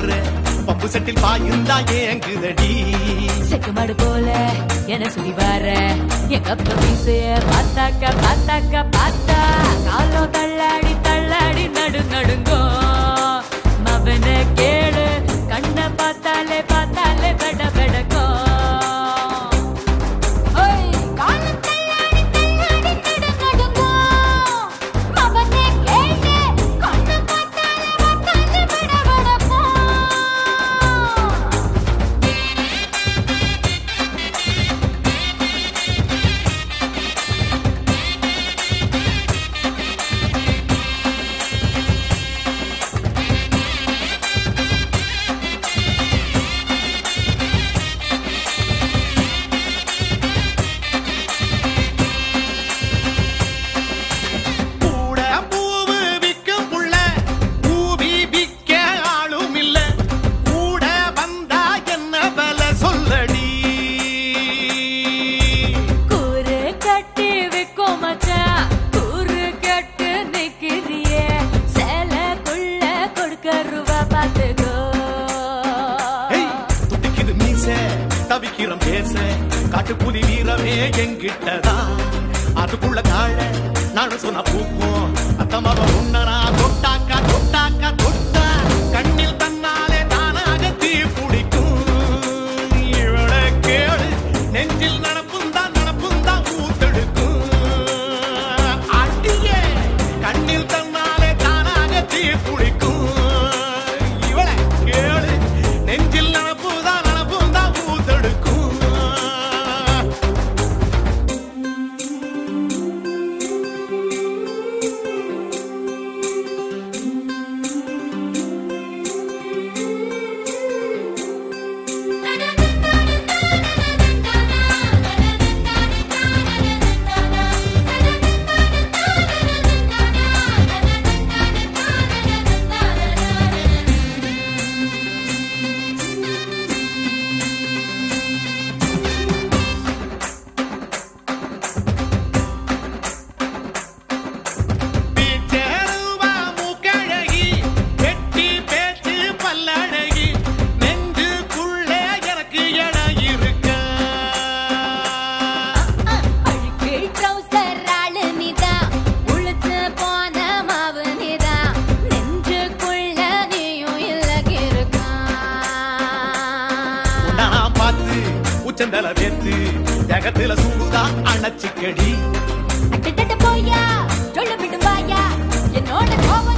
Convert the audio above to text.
வர்ற பப்பு செட்டில் பாயுந்தா ஏங்குதடி செக்குமாடு போல என சொல்லி வர என் கப்ப மீசைய பார்த்தாக்க பார்த்தாக்க பார்த்தா காலோ தள்ளாடி தள்ளாடி நடு நடுங்கோ மவன கேளு கண்ண பார்த்தாலே பார்த்தாலே பெட பெடக்கோ ஓய், காலம் தள்ளாடி தள்ளாடி நடு நடுங்கோ. மவனே கேளு, கண்ண பார்த்தாலே பார்த்தாலே பெட பெடக்கோ. கூட பூவு விக்கும் புள்ள பூவி விக்க ஆளும் இல்ல கூட வந்தா என்ன பல சொல்லடி கூறு கட்டி விக்கும் மச்சான் கூறு கட்டு நிக்கிறியே சேலைக்குள்ள கொடுக்க ரூபா பார்த்துக்கோ ஏய், துடிக்குது மீச தவிக்கிறோம் பேச காட்டுப்புலி வீரமே எங்கிட்டதான் அதுக்குள்ள காழ நானும் சொன்ன பூக்கும் அத்தமாவ உன்னரா தொட்டாக்கா தொட்டாக்கா தொட்டா கண்ணில் தன்னாலே தானாக தீ பிடிக்கும் இவளை கேளு நெஞ்சில் நடப்பும் தான் நடப்பும் தான் ஊத்தெடுக்கும் அடியே கண்ணில் தன்னாலே தானாக தீ பிடிக்கும் இவளை கேளு நெஞ்சில் நடப்புதான் நடப்பும் தான் ஊத்தெடுக்கும் பேச்சேருவா மூக்கழகி, வெட்டி பேச்சு பல்லழகி, நெஞ்சுக்குள்ளே எனக்கு இடம் இருக்கா? அழுக்கு ட்ரௌசர் ஆளு நீதான் உளுத்து போன மாவு நீதான் நெஞ்சுக்குள்ள நீயும் இல்ல உன்னை நான் பார்த்து உச்சந்தல வேத்து ஜகத்துல சூடுதான் அணைச்சிக்கடி அட்டட்ட போயா சொல்ல விடுவாயா என்னோட கோவம்